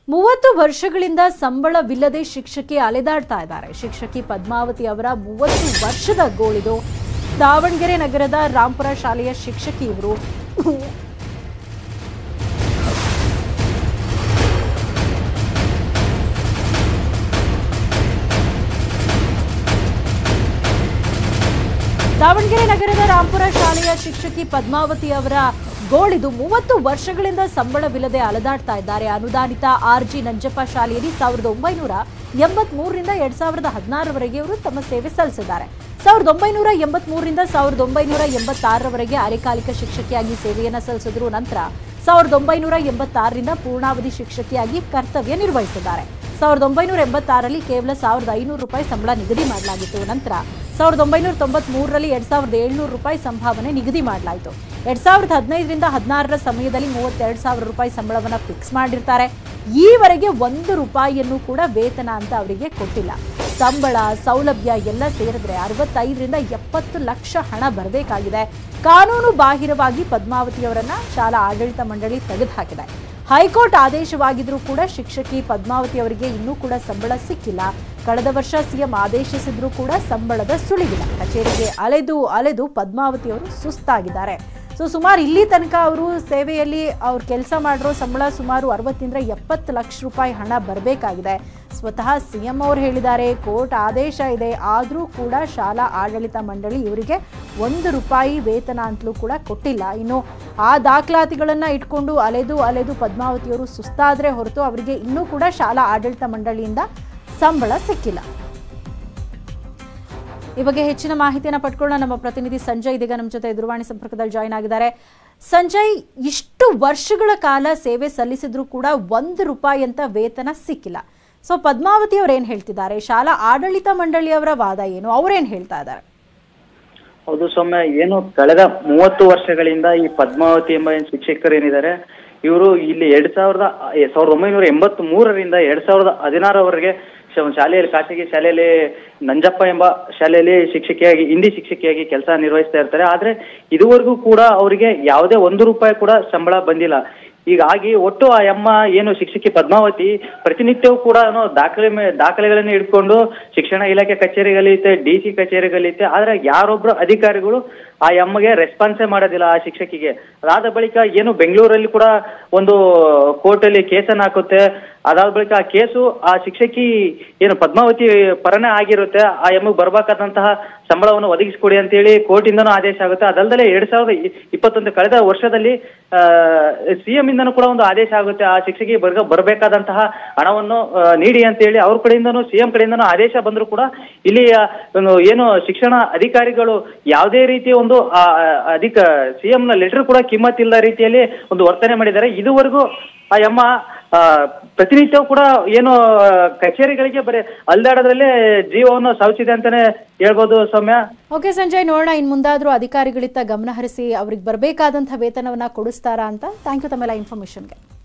ಮೂವತ್ತು ವರ್ಷಗಳಿಂದ ಸಂಬಳವಿಲ್ಲದೆ ಶಿಕ್ಷಕಿ ಅಲೆದಾಡ್ತಾ ಇದ್ದಾರೆ ಶಿಕ್ಷಕಿ ಪದ್ಮಾವತಿ ಅವರ ಮೂವತ್ತು ವರ್ಷದ ಗೋಳಿದು ದಾವಣಗೆರೆ ನಗರದ ರಾಂಪುರ ಶಾಲೆಯ ಶಿಕ್ಷಕಿ ಇವರು ದಾವಣಗೆರೆ ನಗರದ ರಾಂಪುರ ಶಾಲೆಯ ಶಿಕ್ಷಕಿ ಪದ್ಮಾವತಿ ಅವರ ಗೋಳಿದು ಮೂವತ್ತು ವರ್ಷಗಳಿಂದ ಸಂಬಳವಿಲ್ಲದೆ ಅಲೆದಾಡ್ತಾ ಇದ್ದಾರೆ ಅನುದಾನಿತ ಆರ್ ಜಿ ನಂಜಪ್ಪ ಶಾಲೆಯಲ್ಲಿ ಸಾವಿರದ ಒಂಬೈನೂರ ಎಂಬತ್ ಮೂರರಿಂದ ಎರಡ್ ಸಾವಿರದ ಹದಿನಾರರವರೆಗೆ ಇವರು ತಮ್ಮ ಸೇವೆ ಸಲ್ಲಿಸಿದ್ದಾರೆ ಸಾವಿರದ ಒಂಬೈನೂರ ಎಂಬತ್ ಮೂರರಿಂದ ಸಾವಿರದ ಒಂಬೈನೂರ ಎಂಬತ್ತಾರರವರೆಗೆ ಅರೆಕಾಲಿಕ ಶಿಕ್ಷಕಿಯಾಗಿ ಸೇವೆಯನ್ನು ಸಲ್ಲಿಸಿದ್ರು ನಂತರ ಸಾವಿರದ ಒಂಬೈನೂರ ಎಂಬತ್ತಾರರಿಂದ ಪೂರ್ಣಾವಧಿ ಶಿಕ್ಷಕಿಯಾಗಿ ಕರ್ತವ್ಯ ನಿರ್ವಹಿಸಿದ್ದಾರೆ ಸಾವಿರದ ಒಂಬೈನೂರ ಎಂಬತ್ತಾರರಲ್ಲಿ ಕೇವಲ ಸಾವಿರದ ಐನೂರು ರೂಪಾಯಿ ಸಂಬಳ ನಿಗದಿ ಮಾಡಲಾಗಿತ್ತು ನಂತರ ಸಾವಿರದ ಒಂಬೈನೂರ ತೊಂಬತ್ತ್ ಮೂರರಲ್ಲಿ ಎರಡ್ ಸಾವಿರದ ಏಳ್ನೂರು ರೂಪಾಯಿ ಸಂಭಾವನೆ ನಿಗದಿ ಮಾಡಲಾಯಿತು ಎರಡ್ ಸಾವಿರದ ಹದಿನೈದರಿಂದ ಹದಿನಾರರ ಸಮಯದಲ್ಲಿ ಮೂವತ್ತೆರಡು ಸಾವಿರ ರೂಪಾಯಿ ಸಂಬಳವನ್ನು ಫಿಕ್ಸ್ ಮಾಡಿರ್ತಾರೆ ಈವರೆಗೆ ಒಂದು ರೂಪಾಯಿಯನ್ನು ಕೂಡ ವೇತನ ಅಂತ ಅವರಿಗೆ ಕೊಟ್ಟಿಲ್ಲ ಸಂಬಳ ಸೌಲಭ್ಯ ಎಲ್ಲ ಸೇರಿದ್ರೆ ಅರವತ್ತೈದರಿಂದ ಎಪ್ಪತ್ತು ಲಕ್ಷ ಹಣ ಬರಬೇಕಾಗಿದೆ ಕಾನೂನು ಬಾಹಿರವಾಗಿ ಪದ್ಮಾವತಿಯವರನ್ನ ಶಾಲಾ ಆಡಳಿತ ಮಂಡಳಿ ತೆಗೆದುಹಾಕಿದೆ ಹೈಕೋರ್ಟ್ ಆದೇಶವಾಗಿದ್ರೂ ಕೂಡ ಶಿಕ್ಷಕಿ ಪದ್ಮಾವತಿ ಅವರಿಗೆ ಇನ್ನೂ ಕೂಡ ಸಂಬಳ ಸಿಕ್ಕಿಲ್ಲ ಕಳೆದ ವರ್ಷ ಸಿಎಂ ಆದೇಶಿಸಿದ್ರೂ ಕೂಡ ಸಂಬಳದ ಸುಳಿವಿಲ್ಲ ಕಚೇರಿಗೆ ಅಲೆದು ಅಲೆದು ಪದ್ಮಾವತಿ ಅವರು ಸುಸ್ತಾಗಿದ್ದಾರೆ ಸೊ ಸುಮಾರು ಇಲ್ಲಿ ತನಕ ಅವರು ಸೇವೆಯಲ್ಲಿ ಅವ್ರು ಕೆಲಸ ಮಾಡಿರೋ ಸಂಬಳ ಸುಮಾರು ಅರವತ್ತರಿಂದ ಎಪ್ಪತ್ತು ಲಕ್ಷ ರೂಪಾಯಿ ಹಣ ಬರಬೇಕಾಗಿದೆ ಸ್ವತಃ ಸಿಎಂ ಅವರು ಹೇಳಿದ್ದಾರೆ ಕೋರ್ಟ್ ಆದೇಶ ಇದೆ ಆದರೂ ಕೂಡ ಶಾಲಾ ಆಡಳಿತ ಮಂಡಳಿ ಇವರಿಗೆ ಒಂದು ರೂಪಾಯಿ ವೇತನ ಅಂತಲೂ ಕೂಡ ಕೊಟ್ಟಿಲ್ಲ ಇನ್ನು ಆ ದಾಖಲಾತಿಗಳನ್ನು ಇಟ್ಕೊಂಡು ಅಲೆದು ಅಲೆದು ಪದ್ಮಾವತಿಯವರು ಸುಸ್ತಾದರೆ ಹೊರತು ಅವರಿಗೆ ಇನ್ನೂ ಕೂಡ ಶಾಲಾ ಆಡಳಿತ ಮಂಡಳಿಯಿಂದ ಸಂಬಳ ಸಿಕ್ಕಿಲ್ಲ ಈ ಬಗ್ಗೆ ಹೆಚ್ಚಿನ ಮಾಹಿತಿಯನ್ನು ಪಡ್ಕೊಳ್ಳೋಣ ನಮ್ಮ ಪ್ರತಿನಿಧಿ ಸಂಜಯ್ ಇದೀಗ ನಮ್ಮ ಜೊತೆ ದೂರವಾಣಿ ಸಂಪರ್ಕದಲ್ಲಿ ಜಾಯಿನ್ ಆಗಿದ್ದಾರೆ ಸಂಜಯ್ ಇಷ್ಟು ವರ್ಷಗಳ ಕಾಲ ಸೇವೆ ಸಲ್ಲಿಸಿದ್ರೂ ಕೂಡ ಒಂದು ರೂಪಾಯಿ ಅಂತ ವೇತನ ಸಿಕ್ಕಿಲ್ಲ ಸೊ ಪದ್ಮಾವತಿ ಅವ್ರು ಏನ್ ಹೇಳ್ತಿದ್ದಾರೆ ಶಾಲಾ ಆಡಳಿತ ಮಂಡಳಿಯವರ ವಾದ ಏನು ಅವ್ರೇನ್ ಹೇಳ್ತಾ ಇದ್ದಾರೆ ಹೌದು ಸೌಮ್ಯ ಏನು ಕಳೆದ ಮೂವತ್ತು ವರ್ಷಗಳಿಂದ ಈ ಪದ್ಮಾವತಿ ಎಂಬ ಏನ್ ಶಿಕ್ಷಕರು ಏನಿದ್ದಾರೆ ಇವರು ಇಲ್ಲಿ ಎರಡ್ ಸಾವಿರದ ಎ- ಸಾವಿರದ ಒಂಬೈನೂರ ಎಂಬತ್ತ್ ಮೂರರಿಂದ ಎರಡ್ ಸಾವಿರದ ಹದಿನಾರವರೆಗೆ ಶ- ಶಾಲೆಯಲ್ಲಿ ಖಾಸಗಿ ಶಾಲೆಯಲ್ಲಿ ನಂಜಪ್ಪ ಎಂಬ ಶಾಲೆಯಲ್ಲಿ ಶಿಕ್ಷಕಿಯಾಗಿ ಹಿಂದಿ ಶಿಕ್ಷಕಿಯಾಗಿ ಕೆಲಸ ನಿರ್ವಹಿಸ್ತಾ ಇರ್ತಾರೆ ಆದ್ರೆ ಇದುವರೆಗೂ ಕೂಡ ಅವರಿಗೆ ಯಾವುದೇ ಒಂದು ರೂಪಾಯಿ ಕೂಡ ಸಂಬಳ ಬಂದಿಲ್ಲ ಹೀಗಾಗಿ ಒಟ್ಟು ಆ ಅಮ್ಮ ಏನು ಶಿಕ್ಷಕಿ ಪದ್ಮಾವತಿ ಪ್ರತಿನಿತ್ಯವೂ ಕೂಡ ಏನೋ ದಾಖಲೆ ಮೇ- ದಾಖಲೆಗಳನ್ನು ಇಟ್ಕೊಂಡು ಶಿಕ್ಷಣ ಇಲಾಖೆ ಕಚೇರಿಗಳೈತೆ ಡಿ ಸಿ ಕಚೇರಿಗಳೈತೆ ಆದ್ರೆ ಯಾರೊಬ್ರು ಅಧಿಕಾರಿಗಳು ಆ ಅಮ್ಮಗೆ ರೆಸ್ಪಾನ್ಸೇ ಮಾಡೋದಿಲ್ಲ ಆ ಶಿಕ್ಷಕಿಗೆ ಅದಾದ ಬಳಿಕ ಏನು ಬೆಂಗಳೂರಲ್ಲಿ ಕೂಡ ಒಂದು ಕೋರ್ಟಲ್ಲಿ ಕೇಸನ್ನು ಹಾಕುತ್ತೆ ಅದಾದ ಬಳಿಕ ಆ ಕೇಸು ಆ ಶಿಕ್ಷಕಿ ಏನು ಪದ್ಮಾವತಿ ಪರನೇ ಆಗಿರುತ್ತೆ ಆ ಎಮ್ಮಗೆ ಬರ್ಬೇಕಾದಂತಹ ಸಂಬಳವನ್ನು ಒದಗಿಸಿಕೊಡಿ ಅಂತೇಳಿ ಕೋರ್ಟಿಂದನೂ ಆದೇಶ ಆಗುತ್ತೆ ಅದಲ್ಲದೆ ಎರಡ್ ಸಾವಿರದ ಇ- ಇಪ್ಪತ್ತೊಂದು ಕಳೆದ ವರ್ಷದಲ್ಲಿ ಸಿಎಂ ಇಂದನೂ ಕೂಡ ಒಂದು ಆದೇಶ ಆಗುತ್ತೆ ಆ ಶಿಕ್ಷಕಿಗೆ ಬರ್ಗ ಬರಬೇಕಾದಂತಹ ಹಣವನ್ನು ಆ, ನೀಡಿ ಅಂತೇಳಿ ಅವ್ರ ಕಡೆಯಿಂದನೂ ಸಿಎಂ ಕಡೆಯಿಂದನೂ ಆದೇಶ ಬಂದರೂ ಕೂಡ ಇಲ್ಲಿ ಆ, ಒಂದು ಏನು ಶಿಕ್ಷಣ ಅಧಿಕಾರಿಗಳು ಯಾವುದೇ ರೀತಿಯ ಒಂದು ಆ, ಆ, ಅಧಿಕ ಸಿಎಂ ನ ಲೆಟರ್ ಕೂಡ ಕಿಮ್ಮತ್ ಇಲ್ಲದ ರೀತಿಯಲ್ಲಿ ಒಂದು ವರ್ತನೆ ಮಾಡಿದ್ದಾರೆ ಇದುವರೆಗೂ ಆ ಯಮ್ಮ ಆ, ಪ್ರತಿನಿತ್ಯವೂ ಕೂಡ ಏನು ಆ, ಕಚೇರಿಗಳಿಗೆ ಬರೀ ಅಲ್ದಾಡೋದ್ರಲ್ಲೇ ಜೀವವನ್ನು ಸಾವಿಸಿದೆ ಅಂತಾನೆ ಹೇಳ್ಬೋದು ಸೌಮ್ಯ ಓಕೆ ಸಂಜಯ್ ನೋಡೋಣ ಇನ್ ಮುಂದಾದ್ರೂ ಅಧಿಕಾರಿಗಳಿತ್ತ ಗಮನ ಹರಿಸಿ ಅವ್ರಿಗೆ ಬರಬೇಕಾದಂಥ ವೇತನವನ್ನ ಕೊಡಿಸ್ತಾರಾ ಅಂತ ಥ್ಯಾಂಕ್ ಯು ತಮ್ಮೆಲ್ಲ ಇನ್ಫಾರ್ಮೇಶನ್ಗೆ